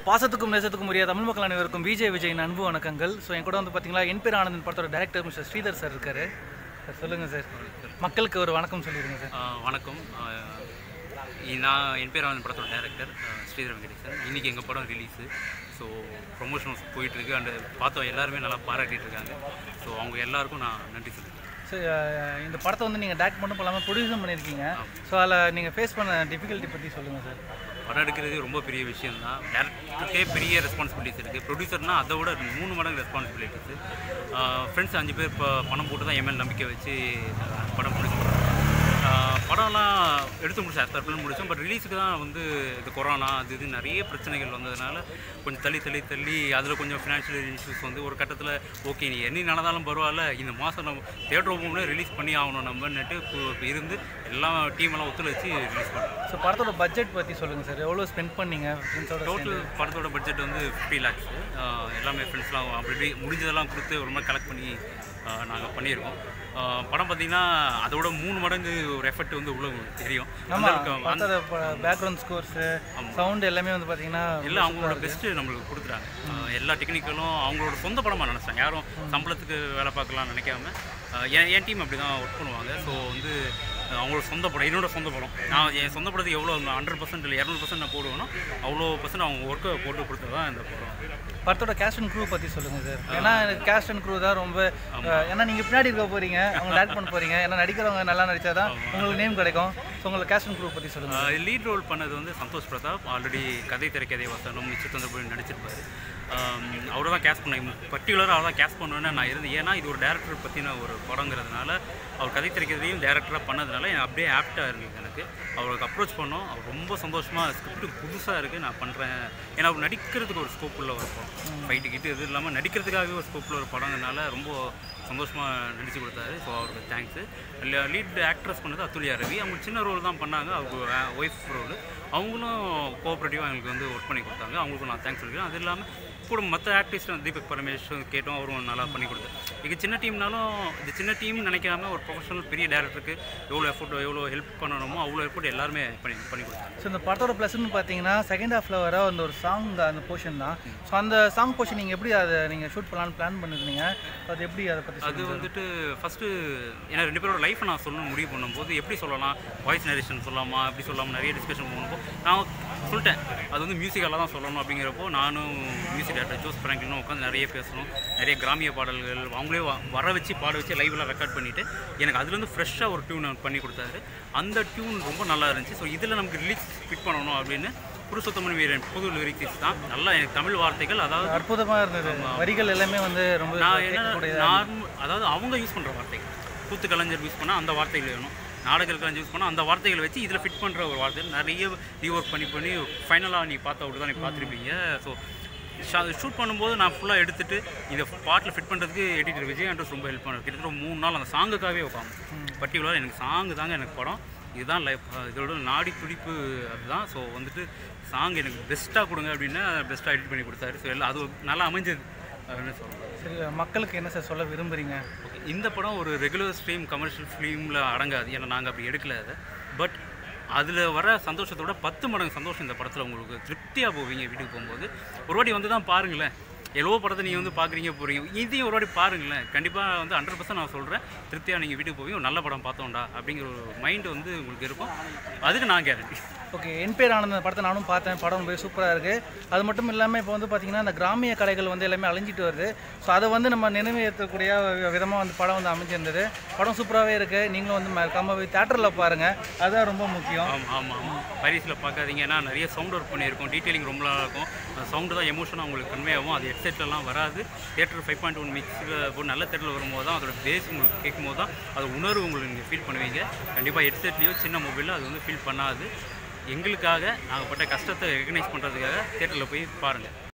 பாசத்துக்கும் நேசத்துக்கும் உரிய தமிழ் மக்கள் அனைவருக்கும் விஜய் விஜயின் அன்பு வணக்கங்கள் ஸோ என் கூட வந்து பார்த்தீங்களா என் பேர் ஆனந்தன் படத்தோட டேரக்டர் மிஸ்டர் ஸ்ரீதர் சார் இருக்காரு சார் சொல்லுங்கள் சார் மக்களுக்கு ஒரு வணக்கம் சொல்லிடுங்க சார் ஆ, வணக்கம் ஆ, இ- நான் என் பேர் ஆனந்த் படத்தோட டேரக்டர் ஸ்ரீதர் வெங்கடேசன் இன்றைக்கி எங்கள் படம் ரிலீஸு ஸோ ப்ரொமோஷன்ஸ் போயிட்டுருக்கு அண்டு பார்த்தோம் எல்லாருமே நல்லா பாராட்டிட்டு இருக்காங்க ஸோ அவங்க எல்லாருக்கும் நான் நன்றி சொல்லிக்கிறேன் ஸோ இந்த படத்தை வந்து நீங்கள் டேரக்ட் மட்டும் இல்லாமல் ப்ரொடியூஸும் பண்ணியிருக்கீங்க ஸோ அதில் நீங்கள் ஃபேஸ் பண்ண டிஃபிகல்ட்டி பற்றி சொல்லுங்கள் சார் படம் எடுக்கிறது ரொம்ப பெரிய விஷயம் தான் டேரக்டருக்கே பெரிய ரெஸ்பான்சிபிலிட்டிஸ் இருக்குது ப்ரொடியூசர்னால் அதை விட மூணு மடங்கு ரெஸ்பான்சிபிலிட்டிஸ் ஃப்ரெண்ட்ஸ் அஞ்சு பேர் இப்போ பணம் போட்டு தான் என் மேல் நம்பிக்கை வச்சு ஆ, படம் ப்ரொடியூஸ் பண்ணுறோம் படம்லாம் எடுத்து முடிச்சோம் ஆஸ் பர் முடித்தோம் பட் ரிலீஸுக்கு தான் வந்து இது கொரோனா அது இது நிறைய பிரச்சனைகள் வந்ததுனால கொஞ்சம் தள்ளி தள்ளி தள்ளி அதில் கொஞ்சம் ஃபினான்ஷியல் இஷ்யூஸ் வந்து ஒரு கட்டத்தில் ஓகே நீ என்ன நடந்தாலும் பரவாயில்ல இந்த மாதம் நம்ம தேட்டர் ஓப்பன் ரிலீஸ் பண்ணி ஆகணும் நம்மன்னுட்டு இப்போ இப்போ இருந்து எல்லா டீம் எல்லாம் ஒத்துழைச்சு ரிலீஸ் பண்ணோம் ஸோ படத்தோட பட்ஜெட் பற்றி சொல்லுங்கள் சார் எவ்வளோ ஸ்பெண்ட் பண்ணீங்க ஃப்ரெண்ட்ஸோட டோட்டல் படத்தோட பட்ஜெட் வந்து ஃபிஃப்டி லேக்ஸ் எல்லாமே ஃப்ரெண்ட்ஸ்லாம் அப்படி இப்படி முடிஞ்சதெல்லாம் கொடுத்து ஒரு மாதிரி கலெக்ட் பண்ணி நாங்கள் பண்ணியிருக்கோம் ஆஹ் படம் பார்த்தீங்கன்னா அதோட மூணு மடங்கு ஒரு எஃபெக்ட் வந்து உள்ள தெரியும் அந்த ஆமாம் அளவுக்கு அந்த- படத்தோட பேக்ரவுண்ட் ஸ்கோர்ஸு சவுண்ட் எல்லாமே வந்து பார்த்தீங்கன்னா எல்லாம் அவங்களோட பெஸ்ட்டு நம்மளுக்கு கொடுக்குறாங்க ஆஹ் எல்லா டெக்னிக்கலும் அவங்களோட சொந்த படமாக நினச்சாங்க யாரும் சம்பளத்துக்கு வேலை பார்க்கலாம் நினைக்காம ஆஹ் என் என் டீம் அப்படி தான் ஒர்க் பண்ணுவாங்க ஸோ வந்து ஆஹ் அவங்களோட சொந்த படம் என்னோட சொந்த படம் நான் என் சொந்த படத்துக்கு எவ்வளோ ஹண்ட்ரட் பர்சன்ட் இல்லை இரநூறு பர்சன்ட் நான் போடுவேனோ அவ்வளோ பர்சன்ட் அவங்க ஒர்க்கை போட்டு கொடுத்தது தான் இந்த படம் படத்தோட கேஸ்ட் அண்ட் க்ரூ பற்றி சொல்லுங்கள் சார் ஏன்னா கேஸ்ட் அண்ட் க்ரூ தான் ரொம்ப அஹ், ஏன்னா நீங்கள் பின்னாடி இருக்க போகிறீங்க அவங்க டேட் பண்ண போகிறீங்க ஏன்னா நடிக்கிறவங்க நல்லா நடிச்சா தான் உங்களுக்கு நேம் கிடைக்கும் ஸோ உங்களுக்கு கேஸ்ட் அண்ட் க்ரூ பற்றி சொல்லுங்கள் லீட் ரோல் பண்ணது வந்து சந்தோஷ் பிரதாப் ஆல்ரெடி கதை திரைக்கதை வசனம் நிச்சயத்தந்த போய் நடிச்சிருப்பாரு அவரை தான் கேஸ் பண்ண பர்டிகுலராக அவர் தான் கேஸ் பண்ணுவேன்னு நான் இருந்தேன் ஏன்னா இது ஒரு டேரக்டர் பற்றின ஒரு படங்கிறதுனால அவர் கதை திரைக்கதையும் டேரக்டராக பண்ணதுனால எனக்கு அப்படியே ஆப்டாக இருக்குது எனக்கு அவருக்கு அப்ரோச் பண்ணோம் அவர் ரொம்ப சந்தோஷமாக ஸ்கிரிப்ட் புதுசாக இருக்குது நான் பண்ணுறேன் ஏன்னா அவர் நடிக்கிறதுக்கு ஒரு ஸ்கோப் உள்ள ஒரு படம் ஃபைட்டு கிட்டு இது இல்லாமல் நடிக்கிறதுக்காகவே ஒரு ஸ்கோப்பில் ஒரு படங்கிறனால ரொம்ப சந்தோஷமாக நடிச்சு கொடுத்தாரு ஸோ அவருக்கு தேங்க்ஸு லீட் ஆக்ட்ரஸ் பண்ணது அத்துலியா ரவி அவங்க சின்ன ரோல் தான் பண்ணாங்க அவங்க ஒய்ஃப் ரோல் அவங்களும் கோஆப்ரேட்டிவாக எங்களுக்கு வந்து ஒர்க் பண்ணி கொடுத்தாங்க அவங்களுக்கும் நான் தேங்க்ஸ் சொல்லிக்கிறேன் அது இல்லாமல் கூட மற்ற ஆர்டிஸ்ட் தீபக் பரமேஷ் கேட்டோம் அவரும் நல்லா பண்ணி கொடுத்தாரு இது சின்ன டீம்னாலும் இது சின்ன டீம் நினைக்காம ஒரு ப்ரொஃபஷனல் பெரிய டேரக்டருக்கு எவ்வளோ எஃபோர்ட் எவ்வளோ ஹெல்ப் பண்ணணுமோ அவ்வளோ எஃபோர்ட் எல்லாருமே பண்ணி பண்ணி கொடுத்தாங்க ஸோ இந்த படத்தோட ப்ளஸ்ன்னு பார்த்தீங்கன்னா செகண்ட் ஹாஃபில் வர அந்த ஒரு சாங் அந்த போர்ஷன் தான் ஸோ அந்த சாங் போர்ஷன் நீங்கள் எப்படி அதை நீங்கள் ஷூட் பண்ணலான்னு பிளான் பண்ணிருந்தீங்க அது எப்படி அதை பற்றி அது வந்துட்டு ஃபஸ்ட்டு ஏன்னா ரெண்டு பேரோட லைஃப்பை நான் சொல்லணும் முடிவு பண்ணும்போது எப்படி சொல்லலாம் வாய்ஸ் நரேஷன் சொல்லலாமா எப்படி சொல்லாமல் நிறைய டிஸ்கஷன் பண்ணும்போது நான் சொல்லிட்டேன் அது வந்து மியூசிக்கலாக தான் சொல்லணும் அப்படிங்கிறப்போ நானும் மியூசிக் டேரக்டர் ஜோஸ் பிராங்கிலும் உட்காந்து நிறைய பேசணும் நிறைய கிராமிய பாடல்கள் அவங்களே வ- வர வச்சு பாட வச்சு லைவ்லாம் ரெக்கார்ட் பண்ணிவிட்டு எனக்கு அதுலேருந்து ஃப்ரெஷ்ஷாக ஒரு டியூன் பண்ணி கொடுத்தாரு அந்த டியூன் ரொம்ப நல்லா இருந்துச்சு ஸோ இதில் நமக்கு ரிலீக்ஸ் ஃபிட் பண்ணணும் அப்படின்னு புருஷோத்தமன் வீரன் புது லிரிக்ஸ் தான் நல்லா எனக்கு தமிழ் வார்த்தைகள் அதாவது அற்புதமாக இருந்தது வரிகள் எல்லாமே வந்து ரொம்ப நான் என்ன கேட்கக்கூடியதா நார்மல் அதாவது அவங்க யூஸ் பண்ணுற வார்த்தைகள் கூத்து கலைஞர் யூஸ் பண்ணால் அந்த வார்த்தைகள் வேணும் நாடக கலைஞர் யூஸ் பண்ணால் அந்த வார்த்தைகளை வச்சு இதில் ஃபிட் பண்ணுற ஒரு வார்த்தை நிறைய ரீஒர்க் பண்ணி பண்ணி ஃபைனலாக நீ பார்த்த அப்படி தான் நீ பார்த்துருப்பீங்க ஸோ ஷூட் பண்ணும்போது நான் ஃபுல்லாக எடுத்துட்டு இதை பாட்டில் ஃபிட் பண்ணுறதுக்கு எடிட்டர் விஜய் ஆண்டர்ஸ் ரொம்ப ஹெல்ப் பண்ணார் கிட்டத்தட்ட ஒரு மூணு நாள் அந்த சாங்குக்காகவே உட்காந்து பர்டிகுலராக எனக்கு சாங்கு தாங்க எனக்கு படம் இதுதான் லைஃப் இதோட நாடி துடிப்பு அதுதான் ஸோ வந்துட்டு சாங் எனக்கு பெஸ்ட்டாக கொடுங்க அப்படின்னா பெஸ்ட்டாக எடிட் பண்ணி கொடுத்தாரு ஸோ எல்லாம் அது நல்லா அமைஞ்சது அப்படின்னு சொல்லலாம் சரி மக்களுக்கு என்ன சார் சொல்ல விரும்புகிறீங்க ஓகே இந்த படம் ஒரு ரெகுலர் ஸ்ட்ரீம் கமர்ஷியல் ஃபிலிமில் அடங்காது ஏன்னா நாங்கள் அப்படி எடுக்கல அதை பட் அதில் வர சந்தோஷத்தோட பத்து மடங்கு சந்தோஷம் இந்த படத்தில் உங்களுக்கு திருப்தியாக போவீங்க வீட்டுக்கு போகும்போது ஒரு வாட்டி வந்து தான் பாருங்களேன் எவ்வளோ படத்தை நீங்கள் வந்து பார்க்குறீங்க போகிறீங்க இதையும் ஒரு வாட்டி பாருங்களேன் கண்டிப்பாக வந்து ஹண்ட்ரட் பர்சன்ட் நான் சொல்கிறேன் திருப்தியாக நீங்கள் வீட்டுக்கு போவீங்க ஒரு நல்ல படம் பார்த்தோம்டா அப்படிங்கிற ஒரு மைண்டு வந்து உங்களுக்கு இருக்கும் அதுக்கு நான் கேரண்டி ஓகே என் பேர் ஆனந்த படத்தை நானும் பார்த்தேன் படம் ரொம்ப சூப்பராக இருக்குது அது மட்டும் இல்லாமல் இப்போ வந்து பார்த்திங்கன்னா அந்த கிராமிய கலைகள் வந்து எல்லாமே அழிஞ்சிட்டு வருது ஸோ அதை வந்து நம்ம நினைவேற்றக்கூடிய விதமாக வந்து படம் வந்து அமைஞ்சிருந்தது படம் சூப்பராகவே இருக்குது நீங்களும் வந்து மறக்காம போய் தேட்டரில் பாருங்கள் அதுதான் ரொம்ப முக்கியம் ஆமாம் ஆமாம் ஆமாம் பரிசில் பார்க்காதீங்க ஏன்னா நிறைய சவுண்ட் ஒர்க் பண்ணியிருக்கோம் டீட்டெயிலிங் ரொம்ப நல்லா இருக்கும் அந்த சவுண்டு தான் எமோஷனாக உங்களுக்கு கன்வே ஆகும் அது ஹெட்செட்லலாம் வராது தேட்டர் ஃபைவ் பாயிண்ட் ஒன் மிக்ஸில் போய் நல்ல தேட்டரில் வரும்போது தான் அதோட பேஸ் உங்களுக்கு கேட்கும்போது தான் அது உணர்வு உங்களுக்கு நீங்கள் ஃபீல் பண்ணுவீங்க கண்டிப்பாக ஹெட்செட்லேயோ சின்ன மொபைலில் அது வந்து ஃபீல் பண்ணாது எங்களுக்காக நாங்கள் பட்ட கஷ்டத்தை ரெகனைஸ் பண்ணுறதுக்காக தேட்டரில் போய் பாருங்கள்